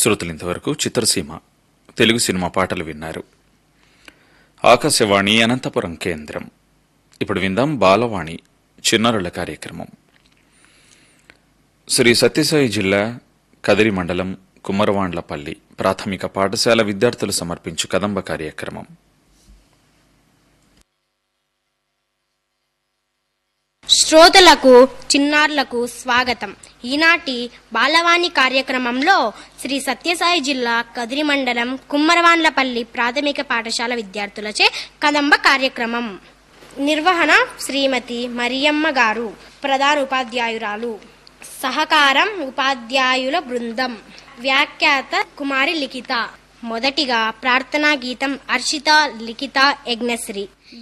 శ్రోతలు ఇంతవరకు చిత్రసీమ తెలుగు సినిమా పాటలు విన్నారు ఆకాశవాణి అనంతపురం కేంద్రం ఇప్పుడు విందాం బాలవాణి చిన్నారుల కార్యక్రమం శ్రీ సత్యసాయి జిల్లా కదిరి మండలం కుమ్మరవాండ్లపల్లి ప్రాథమిక పాఠశాల విద్యార్థులు సమర్పించు కదంబ కార్యక్రమం శ్రోతలకు చిన్నారులకు స్వాగతం ఈనాటి బాలవాణి కార్యక్రమంలో శ్రీ సత్యసాయి జిల్లా కదిరి మండలం కుమ్మరవాన్లపల్లి ప్రాథమిక పాఠశాల విద్యార్థులచే కదంబ కార్యక్రమం నిర్వహణ శ్రీమతి మరియమ్మ గారు ప్రధాన ఉపాధ్యాయురాలు సహకారం ఉపాధ్యాయుల బృందం వ్యాఖ్యాత కుమారి లిఖిత మొదటిగా ప్రార్థనా గీతం అర్షిత లిఖిత యజ్ఞశ్రీ